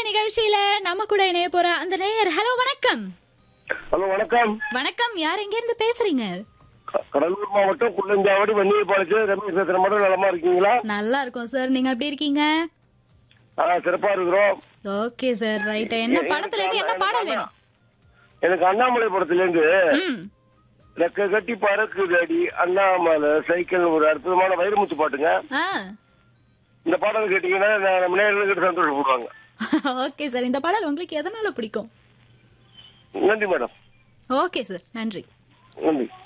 நிகழ்ச்சியில நம்ம கூட இணைய போற அந்த நேயர் ஹலோ வணக்கம் ஹலோ வணக்கம் வணக்கம் யார் எங்க இருந்து பேசுறீங்க க- கடலூர் மாவட்டம் குள்ளஞ்சாவடி வன்னியை பாலிச்சு ரமேஷ் பேசுற மட்டும் நலமா இருக்கீங்களா நல்லா இருக்கும் சார் நீங்க எப்படி இருக்கீங்க ஆ சிறப்பா இருக்கிறோம் ஓகே சார் ரைட் என்ன படத்துல இருந்து என்ன பாடல் வேணும் எனக்கு அண்ணாமலை படத்துல இருந்து ம் ரெக்க கட்டி பறக்குது அடி அண்ணாமலை சைக்கிள் ஒரு அற்புதமான வைரமுத்து பாட்டுங்க ஆ இந்த பாடல் கேட்டீங்கன்னா நான் நம்ம நேர்களுக்கு சந்தோஷப்படுவாங்க ஓகே சார் இந்த பாடல் உங்களுக்கு எதனால பிடிக்கும் நன்றி மேடம் ஓகே சார் நன்றி நன்றி